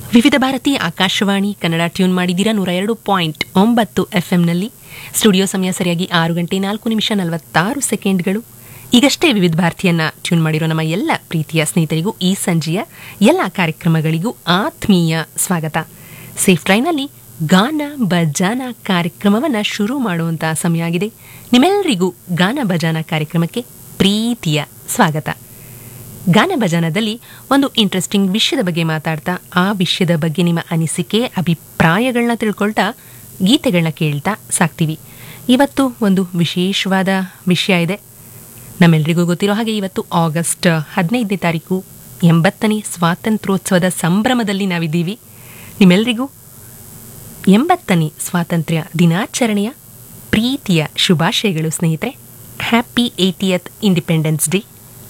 ವಿವಿಧ ಭಾರತಿ ಆಕಾಶವಾಣಿ ಕನ್ನಡ ಟ್ಯೂನ್ ಮಾಡಿದ್ದೀರಾ ನೂರ ಎರಡು ಪಾಯಿಂಟ್ ಒಂಬತ್ತು ಎಫ್ಎಂನಲ್ಲಿ ಸ್ಟುಡಿಯೋ ಸಮಯ ಸರಿಯಾಗಿ ಆರು ಗಂಟೆ ನಾಲ್ಕು ನಿಮಿಷ ನಲವತ್ತಾರು ಸೆಕೆಂಡ್ಗಳು ಈಗಷ್ಟೇ ವಿವಿಧ ಭಾರತಿಯನ್ನ ಟ್ಯೂನ್ ಮಾಡಿರೋ ನಮ್ಮ ಎಲ್ಲ ಪ್ರೀತಿಯ ಸ್ನೇಹಿತರಿಗೂ ಈ ಸಂಜೆಯ ಎಲ್ಲ ಕಾರ್ಯಕ್ರಮಗಳಿಗೂ ಆತ್ಮೀಯ ಸ್ವಾಗತ ಸೇಫ್ ಟ್ರೈನಲ್ಲಿ ಗಾನ ಬಜಾನ ಕಾರ್ಯಕ್ರಮವನ್ನು ಶುರು ಮಾಡುವಂಥ ಸಮಯ ಆಗಿದೆ ನಿಮ್ಮೆಲ್ಲರಿಗೂ ಗಾನ ಬಜಾನ ಕಾರ್ಯಕ್ರಮಕ್ಕೆ ಪ್ರೀತಿಯ ಸ್ವಾಗತ ಗಾನ ಭಜನದಲ್ಲಿ ಒಂದು ಇಂಟ್ರೆಸ್ಟಿಂಗ್ ವಿಷಯದ ಬಗ್ಗೆ ಮಾತಾಡ್ತಾ ಆ ವಿಷಯದ ಬಗ್ಗೆ ನಿಮ್ಮ ಅನಿಸಿಕೆ ಅಭಿಪ್ರಾಯಗಳನ್ನ ತಿಳ್ಕೊಳ್ತಾ ಗೀತೆಗಳನ್ನ ಕೇಳ್ತಾ ಸಾಕ್ತೀವಿ ಇವತ್ತು ಒಂದು ವಿಶೇಷವಾದ ವಿಷಯ ಇದೆ ನಮ್ಮೆಲ್ಲರಿಗೂ ಗೊತ್ತಿರೋ ಹಾಗೆ ಇವತ್ತು ಆಗಸ್ಟ್ ಹದಿನೈದನೇ ತಾರೀಕು ಎಂಬತ್ತನೇ ಸ್ವಾತಂತ್ರ್ಯೋತ್ಸವದ ಸಂಭ್ರಮದಲ್ಲಿ ನಾವಿದ್ದೀವಿ ನಿಮ್ಮೆಲ್ಲರಿಗೂ ಎಂಬತ್ತನೇ ಸ್ವಾತಂತ್ರ್ಯ ದಿನಾಚರಣೆಯ ಪ್ರೀತಿಯ ಶುಭಾಶಯಗಳು ಸ್ನೇಹಿತರೆ ಹ್ಯಾಪಿ ಏಟಿಯತ್ ಇಂಡಿಪೆಂಡೆನ್ಸ್ ಡೇ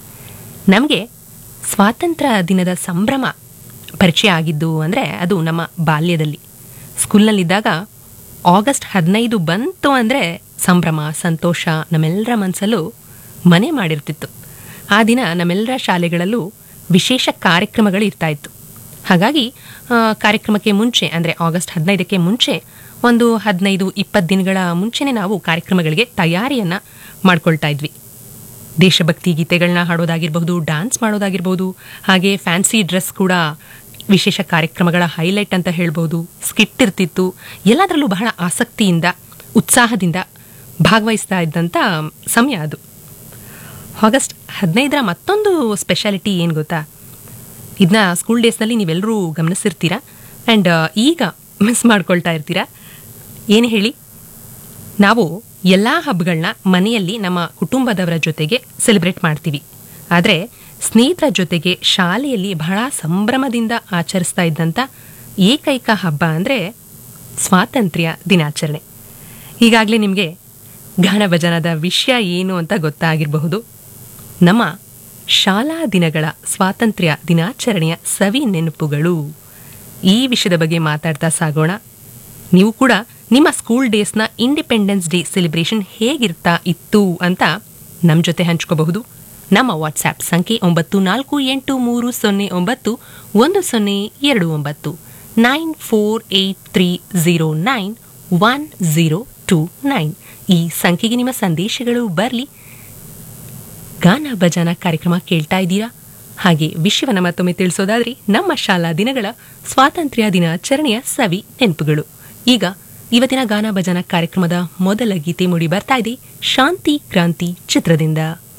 ನಮಗೆ ಸ್ವಾತಂತ್ರ್ಯ ದಿನದ ಸಂಭ್ರಮ ಪರಿಚಯ ಆಗಿದ್ದು ಅಂದರೆ ಅದು ನಮ್ಮ ಬಾಲ್ಯದಲ್ಲಿ ಸ್ಕೂಲ್ನಲ್ಲಿದ್ದಾಗ ಆಗಸ್ಟ್ ಹದಿನೈದು ಬಂತು ಅಂದರೆ ಸಂಭ್ರಮ ಸಂತೋಷ ನಮ್ಮೆಲ್ಲರ ಮನಸ್ಸಲ್ಲೂ ಮನೆ ಮಾಡಿರ್ತಿತ್ತು ಆ ದಿನ ನಮ್ಮೆಲ್ಲರ ಶಾಲೆಗಳಲ್ಲೂ ವಿಶೇಷ ಕಾರ್ಯಕ್ರಮಗಳು ಇರ್ತಾ ಇತ್ತು ಹಾಗಾಗಿ ಆ, ಕಾರ್ಯಕ್ರಮಕ್ಕೆ ಮುಂಚೆ ಅಂದರೆ ಆಗಸ್ಟ್ ಹದಿನೈದಕ್ಕೆ ಮುಂಚೆ ಒಂದು ಹದಿನೈದು ಇಪ್ಪತ್ತು ದಿನಗಳ ಮುಂಚೆನೇ ನಾವು ಕಾರ್ಯಕ್ರಮಗಳಿಗೆ ತಯಾರಿಯನ್ನು ಮಾಡ್ಕೊಳ್ತಾ ಇದ್ವಿ ದೇಶಭಕ್ತಿ ಗೀತೆಗಳನ್ನ ಹಾಡೋದಾಗಿರ್ಬಹುದು ಡ್ಯಾನ್ಸ್ ಮಾಡೋದಾಗಿರ್ಬೋದು ಹಾಗೆ ಫ್ಯಾನ್ಸಿ ಡ್ರೆಸ್ ಕೂಡ ವಿಶೇಷ ಕಾರ್ಯಕ್ರಮಗಳ ಹೈಲೈಟ್ ಅಂತ ಹೇಳ್ಬೋದು ಸ್ಕಿಟ್ ಇರ್ತಿತ್ತು ಎಲ್ಲದರಲ್ಲೂ ಬಹಳ ಆಸಕ್ತಿಯಿಂದ ಉತ್ಸಾಹದಿಂದ ಭಾಗವಹಿಸ್ತಾ ಇದ್ದಂಥ ಸಮಯ ಅದು ಆಗಸ್ಟ್ ಹದಿನೈದರ ಮತ್ತೊಂದು ಸ್ಪೆಷಾಲಿಟಿ ಏನು ಗೊತ್ತಾ ಇದನ್ನ ಸ್ಕೂಲ್ ಡೇಸ್ನಲ್ಲಿ ನೀವೆಲ್ಲರೂ ಗಮನಿಸಿರ್ತೀರಾ ಆ್ಯಂಡ್ ಈಗ ಮಿಸ್ ಮಾಡ್ಕೊಳ್ತಾ ಇರ್ತೀರಾ ಏನು ಹೇಳಿ ನಾವು ಎಲ್ಲ ಹಬ್ಬಗಳನ್ನ ಮನೆಯಲ್ಲಿ ನಮ್ಮ ಕುಟುಂಬದವರ ಜೊತೆಗೆ ಸೆಲೆಬ್ರೇಟ್ ಮಾಡ್ತೀವಿ ಆದರೆ ಸ್ನೇಹಿತರ ಜೊತೆಗೆ ಶಾಲೆಯಲ್ಲಿ ಬಹಳ ಸಂಭ್ರಮದಿಂದ ಆಚರಿಸ್ತಾ ಇದ್ದಂಥ ಏಕೈಕ ಹಬ್ಬ ಅಂದರೆ ಸ್ವಾತಂತ್ರ್ಯ ದಿನಾಚರಣೆ ಈಗಾಗಲೇ ನಿಮಗೆ ಗಾನ ಭಜನದ ವಿಷಯ ಏನು ಅಂತ ಗೊತ್ತಾಗಿರಬಹುದು ನಮ್ಮ ಶಾಲಾ ದಿನಗಳ ಸ್ವಾತಂತ್ರ್ಯ ದಿನಾಚರಣೆಯ ಸವಿ ನೆನಪುಗಳು ಈ ವಿಷಯದ ಬಗ್ಗೆ ಮಾತಾಡ್ತಾ ಸಾಗೋಣ ನೀವು ಕೂಡ ನಿಮ್ಮ ಸ್ಕೂಲ್ ಡೇಸ್ನ ಇಂಡಿಪೆಂಡೆನ್ಸ್ ಡೇ ಸೆಲೆಬ್ರೇಷನ್ ಹೇಗಿರ್ತಾ ಇತ್ತು ಅಂತ ನಮ್ಮ ಜೊತೆ ಹಂಚ್ಕೋಬಹುದು ನಮ್ಮ ವಾಟ್ಸ್ಆ್ಯಪ್ ಸಂಖ್ಯೆ ಒಂಬತ್ತು ನಾಲ್ಕು ಎಂಟು ಮೂರು ಸೊನ್ನೆ ಒಂಬತ್ತು ಒಂದು ಸೊನ್ನೆ ಎರಡು ಒಂಬತ್ತು nine four eight three zero nine one zero two nine ಈ ಸಂಖ್ಯೆಗೆ ನಿಮ್ಮ ಸಂದೇಶಗಳು ಬರಲಿ ಗಾನ ಭಜನ ಕಾರ್ಯಕ್ರಮ ಕೇಳ್ತಾ ಇದ್ದೀರಾ ಹಾಗೆ ವಿಷಯವನ್ನ ಮತ್ತೊಮ್ಮೆ ತಿಳಿಸೋದಾದ್ರೆ ನಮ್ಮ ಶಾಲಾ ದಿನಗಳ ಸ್ವಾತಂತ್ರ್ಯ ದಿನಾಚರಣೆಯ ಸವಿ ನೆನಪುಗಳು ಈಗ ಇವತ್ತಿನ ಗಾನ ಭಜನ ಕಾರ್ಯಕ್ರಮದ ಮೊದಲ ಗೀತೆ ಮೂಡಿ ಬರ್ತಾ ಇದೆ ಶಾಂತಿ ಕ್ರಾಂತಿ ಚಿತ್ರದಿಂದ